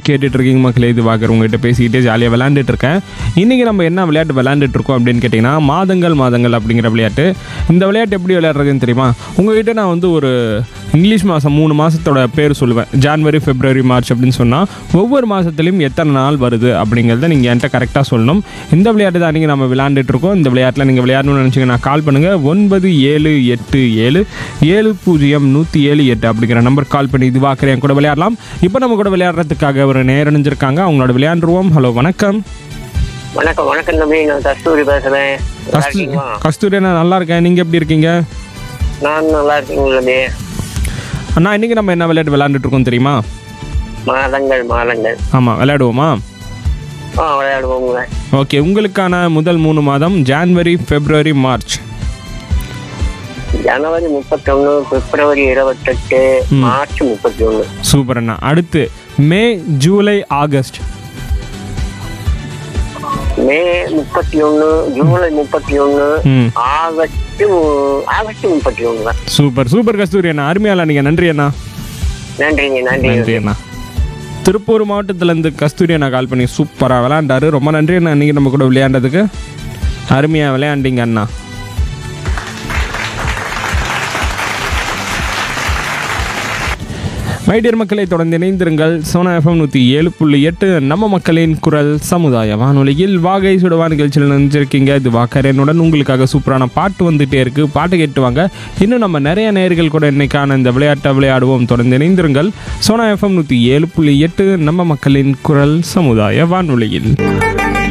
கேட்டுட்டு இருக்கீங்க மக்களே இது பார்க்குற உங்ககிட்ட பேசிக்கிட்டே ஜாலியாக விளையாண்டுட்டு இருக்கேன் இன்றைக்கி நம்ம என்ன விளையாட்டு விளையாண்டுட்டு இருக்கோம் அப்படின்னு கேட்டிங்கன்னா மாதங்கள் மாதங்கள் அப்படிங்கிற விளையாட்டு இந்த விளையாட்டு எப்படி விளையாடுறதுன்னு தெரியுமா உங்ககிட்ட நான் வந்து ஒரு இங்கிலீஷ் மாதம் மூணு மாதத்தோட பேர் சொல்லுவேன் ஜான்வரி பிப்ரவரி மார்ச் அப்படின்னு சொன்னால் ஒவ்வொரு மாதத்துலையும் எத்தனை நாள் வருது அப்படிங்கிறத நீங்கள் என்கிட்ட கரெக்டாக சொல்லணும் இந்த விளையாட்டு தான் நீங்கள் நம்ம விளையாண்டுட்டு இருக்கோம் இந்த விளையாட்டில் நீங்கள் விளையாடணும்னு நினச்சிங்கன்னா கால் பண்ணுங்கள் ஒன்பது ஏழு எட்டு ஏழு ஏழு பூஜ்ஜியம் நூற்றி ஏழு எட்டு அப்படிங்கிற நம்பர் கால் பண்ணி இது வாக்குறேன் கூட விளையாடலாம் இப்போ நம்ம கூட விளையாடுறதுக்காக ஒரு நேரணிஞ்சிருக்காங்க அவங்களோட விளையாண்டுருவோம் ஹலோ வணக்கம் வணக்கம் வணக்கம் தம்பி நான் கஸ்தூரி பேசுறேன் நல்லா கஸ்து இருக்கீங்களா கஸ்தூரி நான் நல்லா இருக்கேன் நீங்கள் எப்படி இருக்கீங்க நான் நல்லா இருக்கீங்களா தம்பி அண்ணா இன்றைக்கி நம்ம என்ன விளையாட்டு விளையாண்டுட்டு இருக்கோம் தெரியுமா மாதங்கள் மாதங்கள் ஆமாம் விளையாடுவோமா ஆ விளையாடுவோங்க ஓகே உங்களுக்கான முதல் மூணு மாதம் ஜான்வரி பிப்ரவரி மார்ச் ஜனவரி முப்பத்தி ஒன்று பிப்ரவரி இருபத்தெட்டு மார்ச் முப்பத்தி ஒன்று சூப்பர் அண்ணா அடுத்து மே ஜூலை ஆகஸ்ட் மே முப்பத்தி ஒன்று ஜூலை முப்பத்தி ஒன்று ம் ஆகஸ்ட் ஆகஸ்ட் முப்பத்தி ஒன்று தான் சூப்பர் சூப்பர் கஸ்தூரி அண்ணா அருமையால நீங்கள் நன்றி அண்ணா நன்றிங்க நன்றி நன்றி அண்ணா திருப்பூர் மாவட்டத்துலேருந்து கஸ்தூரி அண்ணா கால் பண்ணி சூப்பராக விளையாண்டாரு ரொம்ப நன்றி அண்ணா இன்றைக்கி நம்ம கூட விளையாண்டதுக்கு அருமையாக விளையாண்டிங்க அண்ணா மைடியர் மக்களை தொடர்ந்து இணைந்திருங்கள் சோனா எஃப்எம் நூற்றி ஏழு புள்ளி எட்டு நம்ம மக்களின் குரல் சமுதாய வானொலியில் வாகை சுடவா நிகழ்ச்சியில் நினைச்சிருக்கீங்க இது வாக்கரனுடன் உங்களுக்காக சூப்பரான பாட்டு வந்துட்டே இருக்கு பாட்டு கேட்டு வாங்க இன்னும் நம்ம நிறைய நேயர்கள் கூட இன்னைக்கான இந்த விளையாட்டை விளையாடுவோம் தொடர்ந்து இணைந்திருங்கள் சோனா எஃப்எம் நூற்றி ஏழு புள்ளி எட்டு நம்ம மக்களின் குரல் சமுதாய வானொலியில்